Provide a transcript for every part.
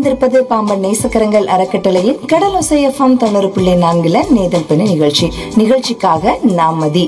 இணைந்திருப்பது பாம்பன் நேசக்கரங்கள் அறக்கட்டளையின் கடலோசை எஃப்எம் தொண்ணூறு புள்ளி நான்குல நேதல் பெண்ணு நிகழ்ச்சி நிகழ்ச்சிக்காக நாமதி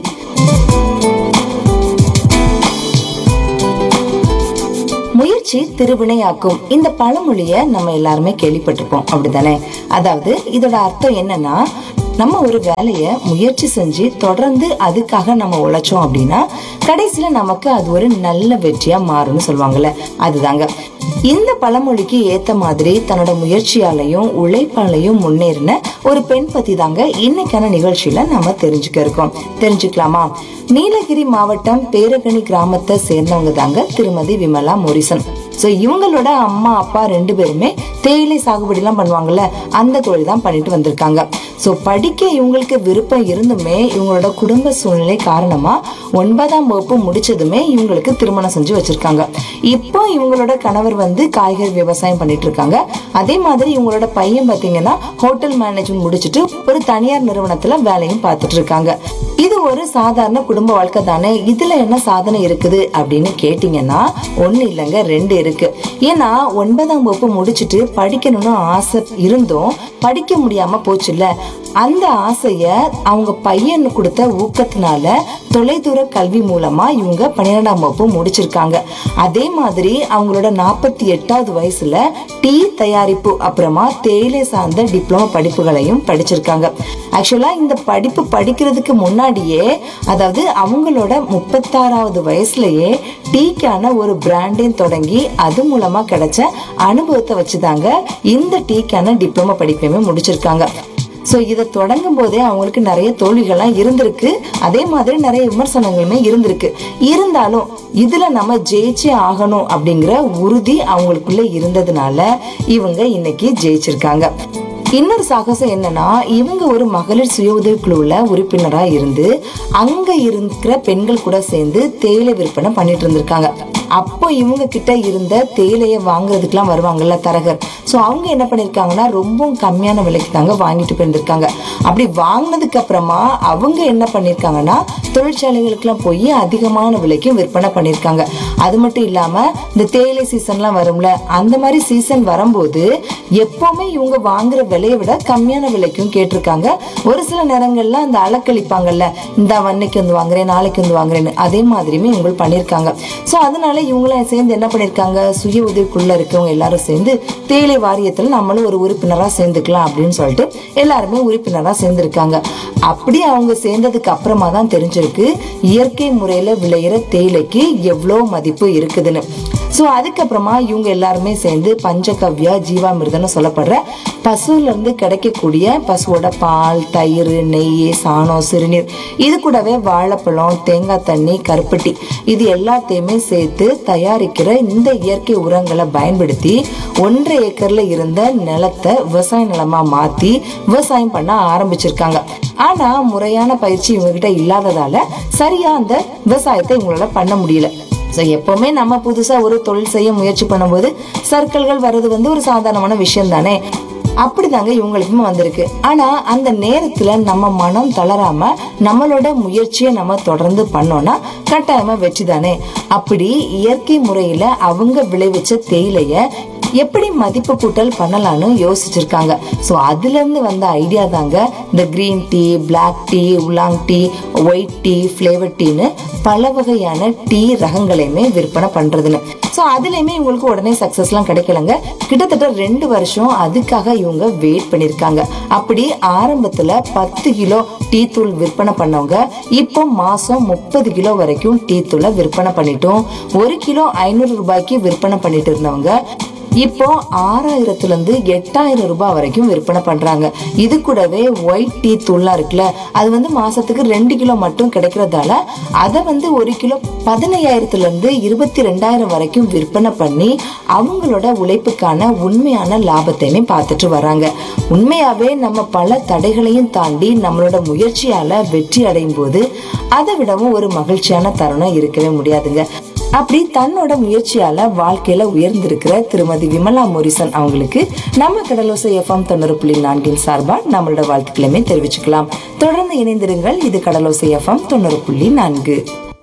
முயற்சி திருவினையாக்கும் இந்த பழமொழிய நம்ம எல்லாருமே கேள்விப்பட்டிருப்போம் அப்படிதானே அதாவது இதோட அர்த்தம் என்னன்னா நம்ம ஒரு வேலைய முயற்சி செஞ்சு தொடர்ந்து அதுக்காக நம்ம உழைச்சோம் அப்படின்னா கடைசியில நமக்கு அது ஒரு நல்ல வெற்றியா மாறும்னு சொல்லுவாங்கல்ல அதுதாங்க இந்த பழமொழிக்கு ஏத்த மாதிரி தன்னோட முயற்சியாலையும் உழைப்பாலையும் முன்னேறின ஒரு பெண் பத்தி தாங்க இன்னைக்கான நிகழ்ச்சியில நாம தெரிஞ்சுக்க இருக்கோம் தெரிஞ்சுக்கலாமா நீலகிரி மாவட்டம் பேரகனி கிராமத்தை சேர்ந்தவங்க தாங்க திருமதி விமலா மோரிசன் சோ இவங்களோட அம்மா அப்பா ரெண்டு பேருமே தேயிலை சாகுபடி எல்லாம் பண்ணுவாங்கல்ல அந்த தொழில் தான் பண்ணிட்டு வந்திருக்காங்க சோ படிக்க இவங்களுக்கு விருப்பம் இருந்துமே இவங்களோட குடும்ப சூழ்நிலை காரணமா ஒன்பதாம் வகுப்பு முடிச்சதுமே இவங்களுக்கு திருமணம் செஞ்சு வச்சிருக்காங்க இப்போ இவங்களோட கணவர் வந்து காய்கறி விவசாயம் பண்ணிட்டு இருக்காங்க அதே மாதிரி இவங்களோட பையன் பாத்தீங்கன்னா ஹோட்டல் மேனேஜ்மெண்ட் முடிச்சிட்டு ஒரு தனியார் நிறுவனத்துல வேலையும் பார்த்துட்டு இருக்காங்க இது ஒரு சாதாரண குடும்ப வாழ்க்கை தானே இதுல என்ன சாதனை இருக்குது அப்படின்னு கேட்டீங்கன்னா ஒண்ணு இல்லைங்க ரெண்டு இருக்கு ஏன்னா ஒன்பதாம் வகுப்பு முடிச்சிட்டு படிக்கணும்னு ஆசை இருந்தும் படிக்க முடியாம போச்சுல்ல அந்த ஆசைய அவங்க பையன் கொடுத்த ஊக்கத்தினால தொலைதூர கல்வி மூலமா இவங்க பன்னிரெண்டாம் வகுப்பு முடிச்சிருக்காங்க அதே மாதிரி அவங்களோட நாற்பத்தி எட்டாவது வயசுல டீ தயாரிப்பு அப்புறமா தேயிலை சார்ந்த டிப்ளமோ படிப்புகளையும் படிச்சிருக்காங்க ஆக்சுவலா இந்த படிப்பு படிக்கிறதுக்கு முன்னாடியே அதாவது அவங்களோட முப்பத்தாறாவது வயசுலயே டீக்கான ஒரு பிராண்டையும் தொடங்கி அது மூலமா கிடைச்ச அனுபவத்தை வச்சுதாங்க இந்த டீக்கான டிப்ளமோ படிப்பையுமே முடிச்சிருக்காங்க சோ இதை தொடங்கும் போதே அவங்களுக்கு நிறைய தோல்விகள்லாம் இருந்திருக்கு அதே மாதிரி நிறைய விமர்சனங்களுமே இருந்திருக்கு இருந்தாலும் இதுல நம்ம ஜெயிச்சே ஆகணும் அப்படிங்கிற உறுதி அவங்களுக்குள்ள இருந்ததுனால இவங்க இன்னைக்கு ஜெயிச்சிருக்காங்க இன்னொரு சாகசம் என்னன்னா இவங்க ஒரு மகளிர் சுய உதவி குழுவுல உறுப்பினரா இருந்து அங்க இருக்கிற பெண்கள் கூட சேர்ந்து தேயிலை விற்பனை பண்ணிட்டு இருந்திருக்காங்க அப்போ இவங்க கிட்ட இருந்த தேயிலையை வாங்குறதுக்குலாம் வருவாங்கல்ல தரகர் சோ அவங்க என்ன பண்ணிருக்காங்கன்னா ரொம்ப கம்மியான விலைக்கு தாங்க வாங்கிட்டு போயிருந்திருக்காங்க அப்படி வாங்கினதுக்கு அப்புறமா அவங்க என்ன பண்ணிருக்காங்கன்னா தொழிற்சாலைகளுக்குலாம் போய் அதிகமான விலைக்கு விற்பனை பண்ணிருக்காங்க அது மட்டும் இல்லாம இந்த தேயிலை சீசன்லாம் வரும்ல அந்த மாதிரி சீசன் வரும்போது எப்பவுமே இவங்க வாங்குற விலையை விட கம்மியான விலைக்கும் கேட்டிருக்காங்க ஒரு சில நேரங்கள்ல அந்த அலக்களிப்பாங்கல்ல இந்த வன்னைக்கு வந்து வாங்குறேன் நாளைக்கு வந்து வாங்குறேன்னு அதே மாதிரியுமே இவங்க பண்ணிருக்காங்க சோ அதனால இவங்களும் சேர்ந்து என்ன பண்ணிருக்காங்க சுய உதவிக்குள்ள இருக்கவங்க எல்லாரும் சேர்ந்து தேயிலை வாரியத்துல நம்மளும் ஒரு உறுப்பினரா சேர்ந்துக்கலாம் அப்படின்னு சொல்லிட்டு எல்லாருமே உறுப்பினரா சேர்ந்திருக்காங்க அப்படி அவங்க சேர்ந்ததுக்கு அப்புறமா தான் தெரிஞ்சிருக்கு இயற்கை முறையில விளையிற தேயிலைக்கு எவ்வளவு மதிப்பு இருக்குதுன்னு சோ அதுக்கப்புறமா இவங்க எல்லாருமே சேர்ந்து பஞ்சகவ்யா ஜீவாமிர்தம்னு சொல்லப்படுற பசுல இருந்து கிடைக்கக்கூடிய பசுவோட பால் தயிர் நெய் சாணம் சிறுநீர் இது கூடவே வாழைப்பழம் தேங்காய் தண்ணி கருப்பட்டி இது எல்லாத்தையுமே சேர்த்து தயாரிக்கிற இந்த இயற்கை உரங்களை பயன்படுத்தி ஒன்றரை ஏக்கர்ல இருந்த நிலத்தை விவசாய நிலமா மாத்தி விவசாயம் பண்ண ஆரம்பிச்சிருக்காங்க ஆனா முறையான பயிற்சி இவங்க கிட்ட இல்லாததால சரியா அந்த விவசாயத்தை இவங்களால பண்ண முடியல ஸோ எப்பவுமே நம்ம புதுசா ஒரு தொழில் செய்ய முயற்சி பண்ணும்போது சர்க்கிள்கள் வர்றது வந்து ஒரு சாதாரணமான விஷயம் தானே அப்படிதாங்க இவங்களுக்குமே வந்திருக்கு ஆனா அந்த நேரத்துல நம்ம மனம் தளராம நம்மளோட முயற்சியை நம்ம தொடர்ந்து பண்ணோம்னா கட்டாயமா வெற்றி தானே அப்படி இயற்கை முறையில அவங்க விளைவிச்ச தேயிலைய எப்படி மதிப்பு கூட்டல் பண்ணலாம்னு யோசிச்சிருக்காங்க ஸோ அதுல இருந்து வந்த ஐடியா தாங்க இந்த green tea black tea oolong tea white tea flavour டீன்னு பல வகையான டீ ரகங்களையுமே விற்பனை பண்றதுன்னு ஸோ அதுலயுமே இவங்களுக்கு உடனே சக்சஸ்லாம் கிடைக்கலங்க கிட்டத்தட்ட ரெண்டு வருஷம் அதுக்காக இவங்க வெயிட் பண்ணிருக்காங்க அப்படி ஆரம்பத்துல பத்து கிலோ டீ தூள் விற்பனை பண்ணவங்க இப்போ மாசம் முப்பது கிலோ வரைக்கும் டீ தூளை விற்பனை பண்ணிட்டோம் ஒரு கிலோ ஐநூறு ரூபாய்க்கு விற்பனை பண்ணிட்டு இருந்தவங்க இப்போ ஆறாயிரத்துல இருந்து எட்டாயிரம் ரூபாய் வரைக்கும் விற்பனை பண்றாங்க இது கூடவே ஒயிட் டீ தூள்லாம் இருக்குல்ல அது வந்து மாசத்துக்கு ரெண்டு கிலோ மட்டும் கிடைக்கிறதால அதை வந்து ஒரு கிலோ பதினையாயிரத்துல இருந்து இருபத்தி ரெண்டாயிரம் வரைக்கும் விற்பனை பண்ணி அவங்களோட உழைப்புக்கான உண்மையான லாபத்தையுமே பார்த்துட்டு வராங்க உண்மையாவே நம்ம பல தடைகளையும் தாண்டி நம்மளோட முயற்சியால வெற்றி அடையும் போது அதை விடவும் ஒரு மகிழ்ச்சியான தருணம் இருக்கவே முடியாதுங்க அப்படி தன்னோட முயற்சியால வாழ்க்கையில உயர்ந்திருக்கிற திருமதி விமலா மோரிசன் அவங்களுக்கு நம்ம கடலோசை எஃப்எம் தொண்ணூறு புள்ளி நான்கின் சார்பா நம்மளோட வாழ்த்துக்களுமே தெரிவிச்சுக்கலாம் தொடர்ந்து இணைந்திருங்கள் இது கடலோசை எஃப்எம் தொண்ணூறு புள்ளி நான்கு